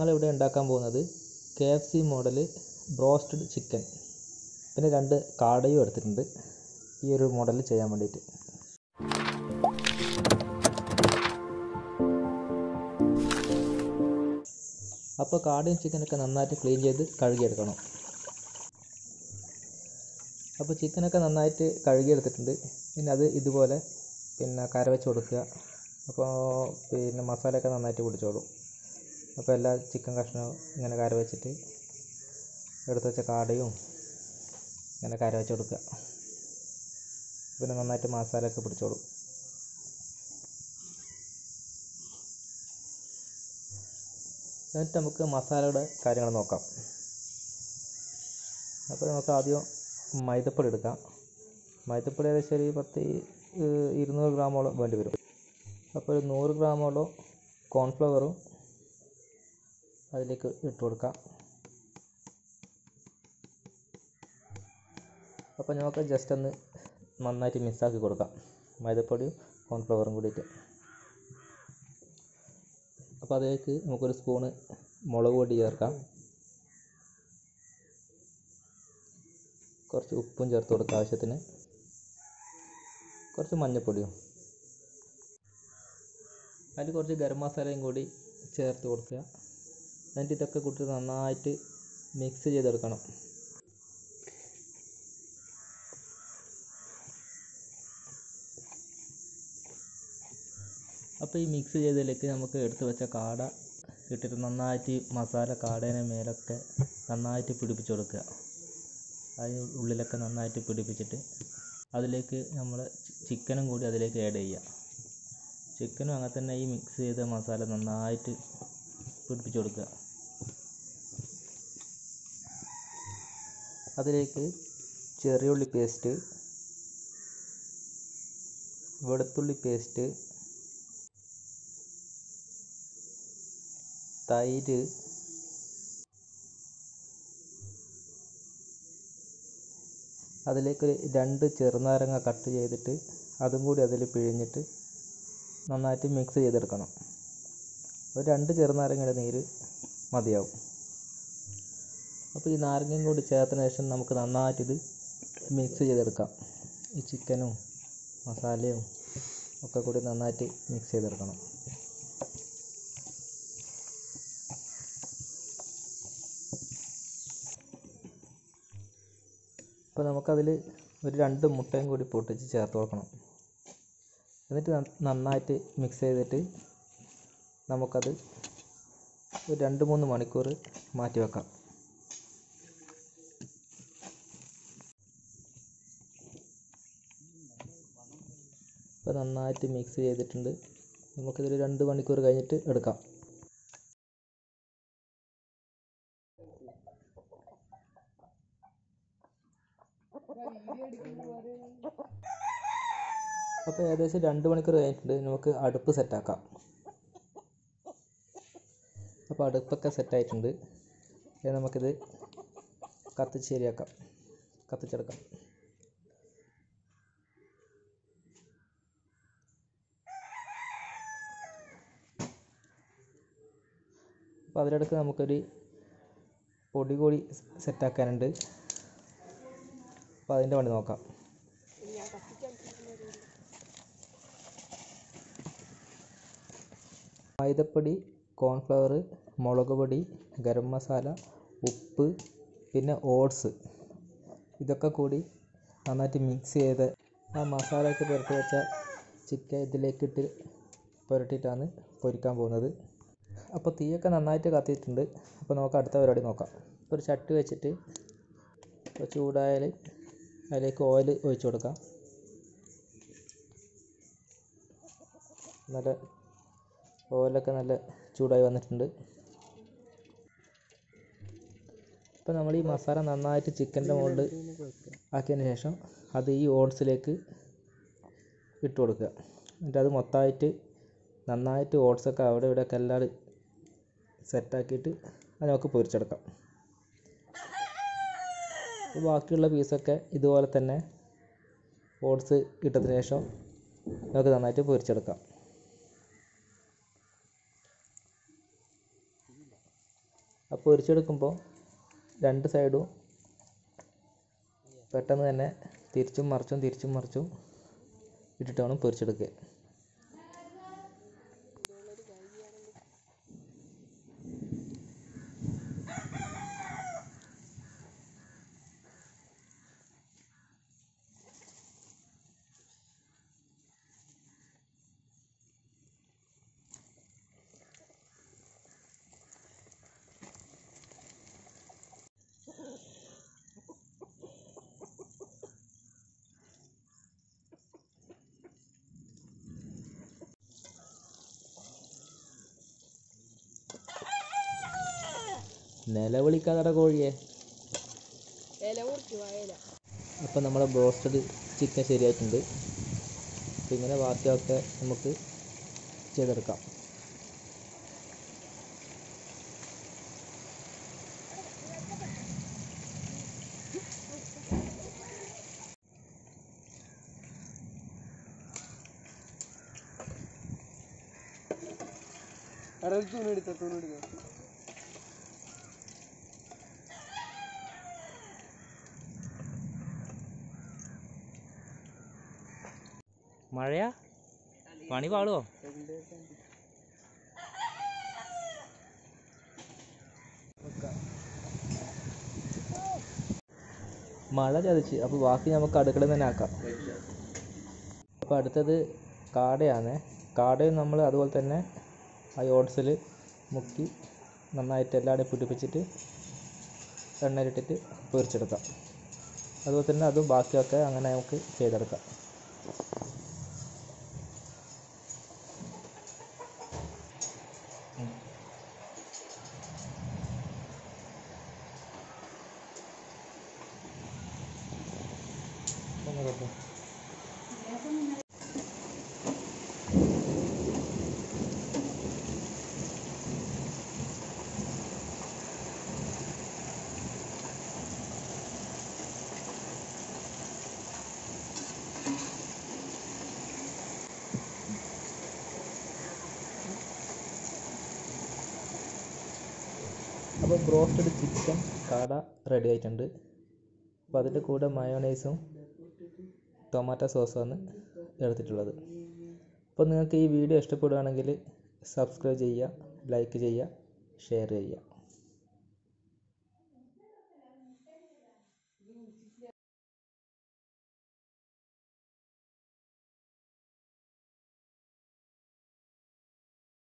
നമ്മളിവിടെ ഉണ്ടാക്കാൻ പോകുന്നത് K F C model broasted chicken പിന്നെ രണ്ട് കാടയും എടുത്തിട്ടുണ്ട് ഈ ഒരു മോഡൽ ചെയ്യാൻ വേണ്ടിയിട്ട് അപ്പോൾ കാടയും ചിക്കനൊക്കെ നന്നായിട്ട് ക്ലീൻ ചെയ്ത് കഴുകിയെടുക്കണം അപ്പോൾ ചിക്കനൊക്കെ നന്നായിട്ട് കഴുകിയെടുത്തിട്ടുണ്ട് പിന്നെ അത് ഇതുപോലെ പിന്നെ കര വെച്ച് കൊടുക്കുക അപ്പോൾ പിന്നെ മസാലയൊക്കെ നന്നായിട്ട് പിടിച്ചോളും അപ്പോൾ എല്ലാ ചിക്കൻ കഷ്ണവും ഇങ്ങനെ കര വെച്ചിട്ട് എടുത്ത് വെച്ച കാടയും ഇങ്ങനെ കര വെച്ച് കൊടുക്കുക പിന്നെ നന്നായിട്ട് മസാലയൊക്കെ പിടിച്ചോളും എന്നിട്ട് നമുക്ക് മസാലയുടെ കാര്യങ്ങൾ നോക്കാം അപ്പോൾ നമുക്ക് ആദ്യം മൈദപ്പൊടി എടുക്കാം മൈദപ്പൊടി ഏകദേശം ഒരു പത്ത് ഏഹ് ഇരുന്നൂറ് ഗ്രാമോളം വേണ്ടി വരും അപ്പോൾ ഒരു നൂറ് ഗ്രാമോളം കോൺഫ്ലവറും അതിലേക്ക് ഇട്ട് കൊടുക്കാം അപ്പോൾ നമുക്ക് ജസ്റ്റ് ഒന്ന് നന്നായിട്ട് മിക്സാക്കി കൊടുക്കാം മൈദപ്പൊടിയും കോൺഫ്ലവറും കൂടിയിട്ട് അപ്പോൾ അതിലേക്ക് നമുക്കൊരു സ്പൂണ് മുളക് പൊടി ചേർക്കാം കുറച്ച് ഉപ്പും ചേർത്ത് കൊടുക്കുക ആവശ്യത്തിന് കുറച്ച് മഞ്ഞൾപ്പൊടിയും അതിൽ കുറച്ച് ഗരം മസാലയും കൂടി ചേർത്ത് കൊടുക്കുക എന്നിട്ട് ഇതൊക്കെ കൂട്ടി നന്നായിട്ട് മിക്സ് ചെയ്തെടുക്കണം അപ്പോൾ ഈ മിക്സ് ചെയ്തതിലേക്ക് നമുക്ക് എടുത്ത് വെച്ച കാട ഇട്ടിട്ട് നന്നായിട്ട് ഈ മസാല കാടേനെ മേലൊക്കെ നന്നായിട്ട് പിടിപ്പിച്ച് കൊടുക്കുക അതിന് ഉള്ളിലൊക്കെ നന്നായിട്ട് പിടിപ്പിച്ചിട്ട് അതിലേക്ക് നമ്മൾ ചിക്കനും കൂടി അതിലേക്ക് ആഡ് ചെയ്യുക ചിക്കനും അങ്ങനെ തന്നെ ഈ മിക്സ് ചെയ്ത മസാല നന്നായിട്ട് പിടിപ്പിച്ച് കൊടുക്കുക അതിലേക്ക് ചെറിയുള്ളി പേസ്റ്റ് വെളുത്തുള്ളി പേസ്റ്റ് തൈര് അതിലേക്ക് രണ്ട് ചെറുനാരങ്ങ കട്ട് ചെയ്തിട്ട് അതും കൂടി അതിൽ പിഴിഞ്ഞിട്ട് നന്നായിട്ട് മിക്സ് ചെയ്തെടുക്കണം ഒരു രണ്ട് ചെറുനാരങ്ങയുടെ നീര് മതിയാവും അപ്പോൾ ഈ നാരങ്ങയും കൂടി ചേർത്തതിന് ശേഷം നമുക്ക് നന്നായിട്ട് ഇത് മിക്സ് ചെയ്തെടുക്കാം ഈ ചിക്കനും മസാലയും ഒക്കെ കൂടി നന്നായിട്ട് മിക്സ് ചെയ്തെടുക്കണം അപ്പോൾ നമുക്കതിൽ ഒരു രണ്ട് മുട്ടയും കൂടി പൊട്ടിച്ച് ചേർത്ത് കൊടുക്കണം എന്നിട്ട് നന്നായിട്ട് മിക്സ് ചെയ്തിട്ട് നമുക്കത് ഒരു രണ്ട് മൂന്ന് മണിക്കൂർ മാറ്റി വെക്കാം ഇപ്പോൾ നന്നായിട്ട് മിക്സ് ചെയ്തിട്ടുണ്ട് നമുക്കിതൊരു രണ്ട് മണിക്കൂർ കഴിഞ്ഞിട്ട് എടുക്കാം അപ്പോൾ ഏകദേശം രണ്ട് മണിക്കൂർ കഴിഞ്ഞിട്ടുണ്ട് നമുക്ക് അടുപ്പ് സെറ്റാക്കാം അപ്പോൾ അടുപ്പൊക്കെ സെറ്റായിട്ടുണ്ട് ഇനി നമുക്കിത് കത്തിച്ച് ശരിയാക്കാം കത്തിച്ചെടുക്കാം അപ്പോൾ അതിലിടക്ക് നമുക്കൊരു പൊടി കൂടി സെറ്റാക്കാനുണ്ട് അപ്പോൾ അതിൻ്റെ പണി നോക്കാം മൈദപ്പൊടി കോൺഫ്ലവർ മുളക് പൊടി ഗരം മസാല ഉപ്പ് പിന്നെ ഓട്സ് ഇതൊക്കെ കൂടി നന്നായിട്ട് മിക്സ് ചെയ്ത് ആ മസാലയൊക്കെ പുരട്ടി വെച്ച ചിക്കൻ ഇതിലേക്കിട്ട് പുരട്ടിയിട്ടാണ് പൊരിക്കാൻ പോകുന്നത് അപ്പോൾ തീയൊക്കെ നന്നായിട്ട് കത്തിയിട്ടുണ്ട് അപ്പോൾ നമുക്ക് അടുത്ത പരിപാടി നോക്കാം ഒരു ചട്ടി വെച്ചിട്ട് ഇപ്പോൾ ചൂടായാൽ അതിലേക്ക് ഓയിൽ ഒഴിച്ചു കൊടുക്കാം നല്ല ഓയിലൊക്കെ നല്ല ചൂടായി വന്നിട്ടുണ്ട് അപ്പോൾ നമ്മൾ ഈ മസാല നന്നായിട്ട് ചിക്കൻ്റെ മുകളിൽ ആക്കിയതിന് ശേഷം അത് ഈ ഓട്സിലേക്ക് ഇട്ട് കൊടുക്കുക എന്നിട്ട് അത് മൊത്തമായിട്ട് നന്നായിട്ട് ഓട്സൊക്കെ അവിടെ ഇവിടെയൊക്കെ എല്ലാം സെറ്റാക്കിയിട്ട് അത് നമുക്ക് പൊരിച്ചെടുക്കാം അപ്പോൾ ബാക്കിയുള്ള പീസൊക്കെ ഇതുപോലെ തന്നെ ഓട്സ് ഇട്ടതിന് ശേഷം നമുക്ക് നന്നായിട്ട് പൊരിച്ചെടുക്കാം അപ്പോൾ പൊരിച്ചെടുക്കുമ്പോൾ രണ്ട് സൈഡും പെട്ടെന്ന് തന്നെ തിരിച്ചും മറിച്ചും തിരിച്ചും മറിച്ചും ഇട്ടിട്ട് വേണം പൊരിച്ചെടുക്കുക നിലവിളിക്കാതട കോഴിയെ ഇല മുറിക്കുക ഇല അപ്പോൾ നമ്മുടെ ബ്രോസ്റ്റഡ് ചിക്കൻ ശരിയായിട്ടുണ്ട് അപ്പോൾ ഇങ്ങനെ ബാക്കിയൊക്കെ നമുക്ക് ചെയ്തെടുക്കാം അവിടെ ഒരു തുണി എടുത്ത തുണി എടുക്ക മഴയാ പണി പാളുവോ മഴ ചതിച്ച് അപ്പോൾ ബാക്കി നമുക്ക് അടുക്കളയിൽ തന്നെ ആക്കാം അപ്പോൾ അടുത്തത് കാടയാണ് കാടയും നമ്മൾ അതുപോലെ തന്നെ ആ ഓട്സിൽ മുക്കി നന്നായിട്ട് എല്ലാവരുടെയും പിടിപ്പിച്ചിട്ട് എണ്ണയിലിട്ടിട്ട് പൊരിച്ചെടുക്കാം അതുപോലെ തന്നെ അതും ബാക്കിയൊക്കെ അങ്ങനെ നമുക്ക് ചെയ്തെടുക്കാം അപ്പോൾ ബ്രോസ്റ്റഡ് ചിക്കൻ കാട റെഡി ആയിട്ടുണ്ട് അപ്പോൾ അതിൻ്റെ കൂടെ മയോണൈസും ടൊമാറ്റോ സോസുമാണ് എടുത്തിട്ടുള്ളത് അപ്പോൾ നിങ്ങൾക്ക് ഈ വീഡിയോ ഇഷ്ടപ്പെടുകയാണെങ്കിൽ സബ്സ്ക്രൈബ് ചെയ്യുക ലൈക്ക് ചെയ്യുക ഷെയർ ചെയ്യുക